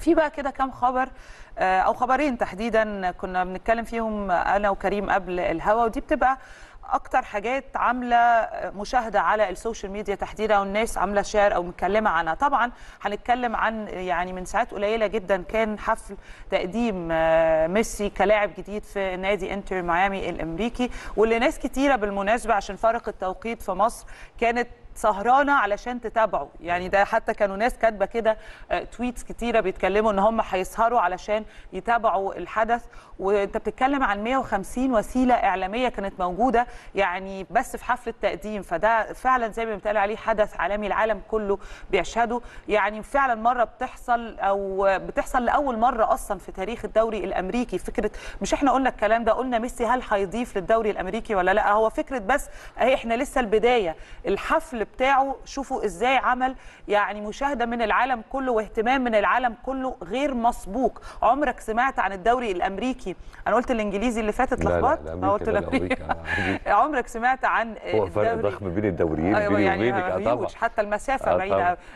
في بقى كده كام خبر آه، او خبرين تحديدا كنا بنتكلم فيهم انا وكريم قبل الهوا ودي بتبقى اكتر حاجات عامله مشاهده على السوشيال ميديا تحديدا والناس عامله شير او متكلمه عنها طبعا هنتكلم عن يعني من ساعات قليله جدا كان حفل تقديم آه، ميسي كلاعب جديد في نادي انتر ميامي الامريكي واللي ناس كتيره بالمناسبه عشان فارق التوقيت في مصر كانت سهرانه علشان تتابعوا يعني ده حتى كانوا ناس كاتبه كده آه، تويتس كتيره بيتكلموا ان هم هيسهروا علشان يتابعوا الحدث وانت بتتكلم عن 150 وسيله اعلاميه كانت موجوده يعني بس في حفل التقديم فده فعلا زي ما بيتقال عليه حدث عالمي العالم كله بيشهده يعني فعلا مره بتحصل او بتحصل لاول مره اصلا في تاريخ الدوري الامريكي فكره مش احنا قلنا الكلام ده قلنا ميسي هل هيضيف للدوري الامريكي ولا لا هو فكره بس اهي احنا لسه البدايه الحفل بتاعه شوفوا ازاي عمل يعني مشاهده من العالم كله واهتمام من العالم كله غير مسبوق عمرك سمعت عن الدوري الامريكي انا قلت الانجليزي اللي فاتت لا، لا، لخبطت الأمريكي، أنا قلت لا، الامريكي الأمريكي. عمرك سمعت عن هو فرق الدوري ضخم بين الدوريين ايوه بيني يعني وبينك اه طبعا هيوج حتى المسافه آه بعيده أوي.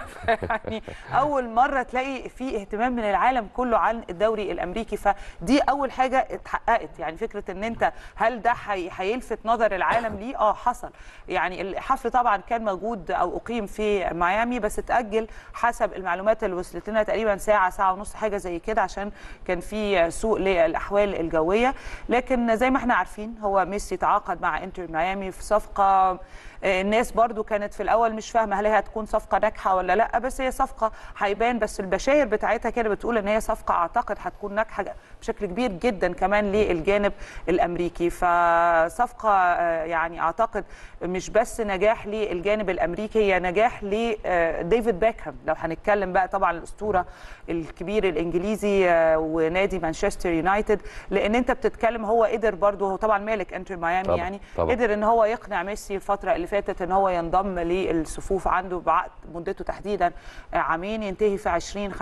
يعني اول مره تلاقي في اهتمام من العالم كله عن الدوري الامريكي فدي اول حاجه اتحققت يعني فكره ان انت هل ده هي- هيلفت نظر العالم ليه اه حصل يعني الحفل طبعا كان موجود او اقيم في ميامي بس اتاجل حسب المعلومات اللي وصلت لنا تقريبا ساعه ساعه ونص حاجه زي كده عشان كان في سوء للاحوال الجويه لكن زي ما احنا عارفين هو ميسي تعاقد مع انتر ميامي في صفقه آه، الناس برضو كانت في الاول مش فاهمه هل هي هتكون صفقه ناجحه ولا لا بس هي صفقه هيبان بس البشاير بتاعتها كده بتقول ان هي صفقه اعتقد هتكون ناجحه بشكل كبير جدا كمان للجانب الامريكي فصفقه آه، يعني اعتقد مش بس نجاح للجانب الامريكي هي نجاح لديفيد بيكهام لو هنتكلم بقى طبعا الاسطوره الكبير الانجليزي آه، ونادي مانشستر يونايتد لان انت بتتكلم هو قدر برضو هو طبعا مالك انتر ميامي طبعاً، يعني طبعاً. قدر ان هو يقنع ميسي الفتره اللي فاتت ان هو ينضم للصفوف عنده بعقد مدته تحديدا عامين ينتهي في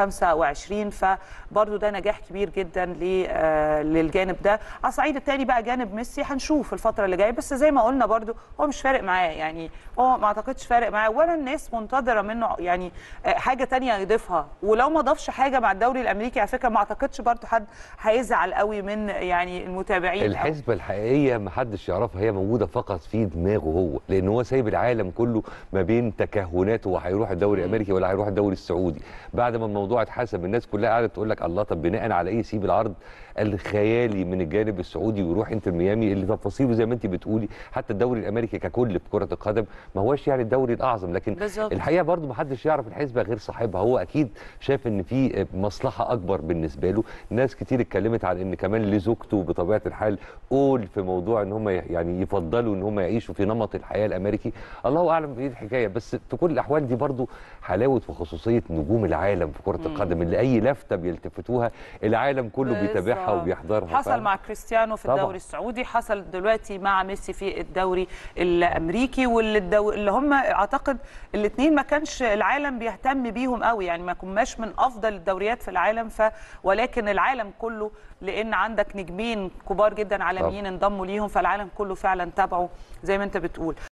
2025 فبرضه ده نجاح كبير جدا ل- آه، للجانب ده على الصعيد الثاني بقى جانب ميسي هنشوف الفتره اللي جايه بس زي ما قلنا برضه هو مش فارق معاه يعني هو ما اعتقدش فارق معاه ولا الناس منتظره منه يعني آه، حاجه تانية يضيفها ولو ما ضافش حاجه مع الدوري الامريكي على فكره ما اعتقدش برضه حد هيزعل قوي من يعني المتابعين أو- الحسبة الحقيقية محدش يعرفها هي موجودة فقط في دماغه هو لأن هو سايب العالم كله ما بين تكهناته وهيروح الدوري الأمريكي ولا هيروح الدوري السعودي بعد ما الموضوع اتحسب الناس كلها قعدت تقول لك الله طب بناء على إيه يسيب العرض الخيالي من الجانب السعودي ويروح انتر ميامي اللي تفاصيله زي ما انت بتقولي حتى الدوري الامريكي ككل في كره القدم ما هوش يعني الدوري الاعظم لكن بالظبط. الحقيقه برضو ما حدش يعرف الحسبه غير صاحبها هو اكيد شاف ان في مصلحه اكبر بالنسبه له ناس كتير اتكلمت عن ان كمان لزوجته بطبيعه الحال قول في موضوع ان هم يعني يفضلوا ان هم يعيشوا في نمط الحياه الامريكي الله اعلم ايه الحكايه بس في كل الاحوال دي برضو حلاوه وخصوصيه نجوم العالم في كره القدم اللي اي لفته بيلتفتوها العالم كله بيتابعها بالظبط. وبيحضرها حصل فاهم؟ مع كريستيانو في طبعاً. الدوري السعودي حصل دلوقتي مع ميسي في الدوري الامريكي واللي الدو... اللي هم اعتقد الاثنين ما كانش العالم بيهتم بيهم قوي يعني ما كناش من افضل الدوريات في العالم ف ولكن العالم كله لان عندك نجمين كبار جدا عالميين انضموا ليهم فالعالم كله فعلا تابعوا زي ما انت بتقول